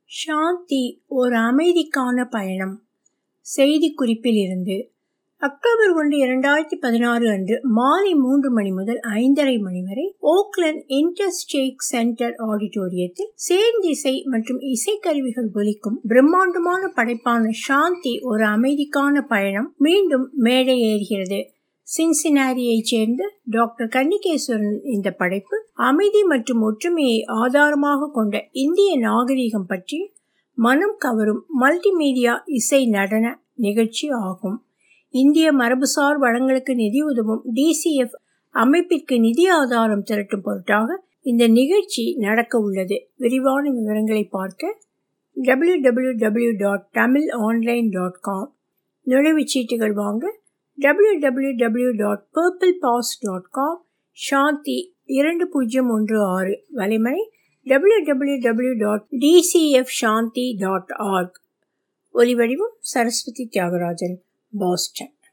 சாந்தி ஒரு அமைதிக்கான பயணம் செய்திக்குறிப்பில் இருந்து அக்டோபர் ஒன்று இரண்டாயிரத்தி பதினாறு அன்று மாலை மூன்று மணி முதல் ஐந்தரை மணி வரை ஓக்லண்ட் இன்டர்ஸ்டேக் சென்டர் ஆடிட்டோரியத்தில் சேர்ந்திசை மற்றும் இசைக்கருவிகள் ஒலிக்கும் பிரம்மாண்டமான படைப்பான சாந்தி ஒரு அமைதிக்கான பயணம் மீண்டும் மேடை ஏறுகிறது சின்சினாரியைச் சேர்ந்த டாக்டர் கன்னிகேஸ்வரன் இந்த படைப்பு அமைதி மற்றும் ஒற்றுமையை ஆதாரமாக கொண்ட இந்திய நாகரிகம் பற்றி மனம் கவரும் மல்டிமீடியா இசை நடன நிகழ்ச்சி ஆகும் இந்திய மரபுசார் வளங்களுக்கு நிதி உதவும் டிசிஎஃப் அமைப்பிற்கு நிதி ஆதாரம் திரட்டும் பொருட்டாக இந்த நிகழ்ச்சி நடக்க உள்ளது விரிவான விவரங்களை பார்க்க W W W dot Tamil online dot com நுழைவுச்சீட்டுகள் வாங்க W W W dot purple pass dot com Shanthi இரண்டு பூஜ்ஜியம் ஒன்று ஆறு வலைமனை W W W dot TCF Shanthi dot org ஒலிவடிவம் சரஸ்வதி தியாகராஜன் பாஸ்டன்